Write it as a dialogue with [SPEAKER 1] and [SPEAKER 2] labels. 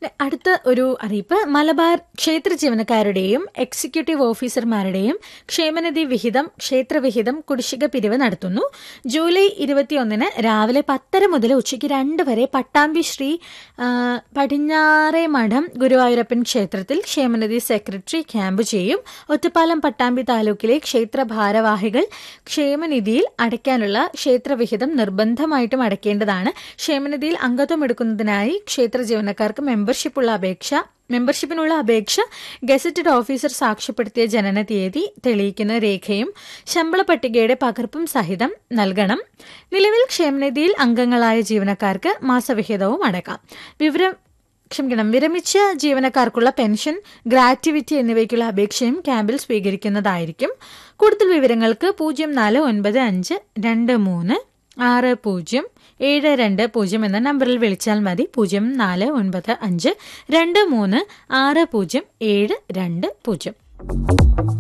[SPEAKER 1] അടുത്ത ഒരു അറിയിപ്പ് മലബാർ ക്ഷേത്ര ജീവനക്കാരുടെയും എക്സിക്യൂട്ടീവ് ഓഫീസർമാരുടെയും ക്ഷേമനിധി വിഹിതം ക്ഷേത്രവിഹിതം കുടിശ്ശിക പിരിവ് നടത്തുന്നു ജൂലൈ ഇരുപത്തിയൊന്നിന് രാവിലെ പത്തര മുതൽ ഉച്ചയ്ക്ക് രണ്ട് വരെ പട്ടാമ്പി ശ്രീ ആ, പടിഞ്ഞാറേ മഠം ഗുരുവായൂരപ്പൻ ക്ഷേത്രത്തിൽ ക്ഷേമനിധി സെക്രട്ടറി ക്യാമ്പ് ചെയ്യും ഒറ്റപ്പാലം പട്ടാമ്പി താലൂക്കിലെ ക്ഷേത്ര ഭാരവാഹികൾ ക്ഷേമനിധിയിൽ അടയ്ക്കാനുള്ള ക്ഷേത്രവിഹിതം നിർബന്ധമായിട്ടും അടയ്ക്കേണ്ടതാണ് ക്ഷേമനിധിയിൽ അംഗത്വം എടുക്കുന്നതിനായി ക്ഷേത്ര ജീവനക്കാർക്ക് മെമ്പർഷിപ്പുള്ള അപേക്ഷ മെമ്പർഷിപ്പിനുള്ള അപേക്ഷ ഗസറ്റഡ് ഓഫീസർ സാക്ഷ്യപ്പെടുത്തിയ ജനന തീയതി തെളിയിക്കുന്ന രേഖയും ശമ്പള പട്ടികയുടെ പകർപ്പും സഹിതം നൽകണം നിലവിൽ ക്ഷേമനിധിയിൽ അംഗങ്ങളായ ജീവനക്കാർക്ക് മാസവിഹിതവും അടക്കാം വിവരം ക്ഷമിക്കണം വിരമിച്ച ജീവനക്കാർക്കുള്ള പെൻഷൻ ഗ്രാറ്റുവിറ്റി എന്നിവയ്ക്കുള്ള അപേക്ഷയും ക്യാമ്പിൽ സ്വീകരിക്കുന്നതായിരിക്കും കൂടുതൽ വിവരങ്ങൾക്ക് പൂജ്യം നാല് ഒൻപത് അഞ്ച് രണ്ട് മൂന്ന് ആറ് പൂജ്യം ഏഴ് രണ്ട് പൂജ്യം എന്ന നമ്പറിൽ വിളിച്ചാൽ മതി പൂജ്യം നാല് ഒൻപത് അഞ്ച് രണ്ട് മൂന്ന് ആറ് പൂജ്യം ഏഴ് രണ്ട് പൂജ്യം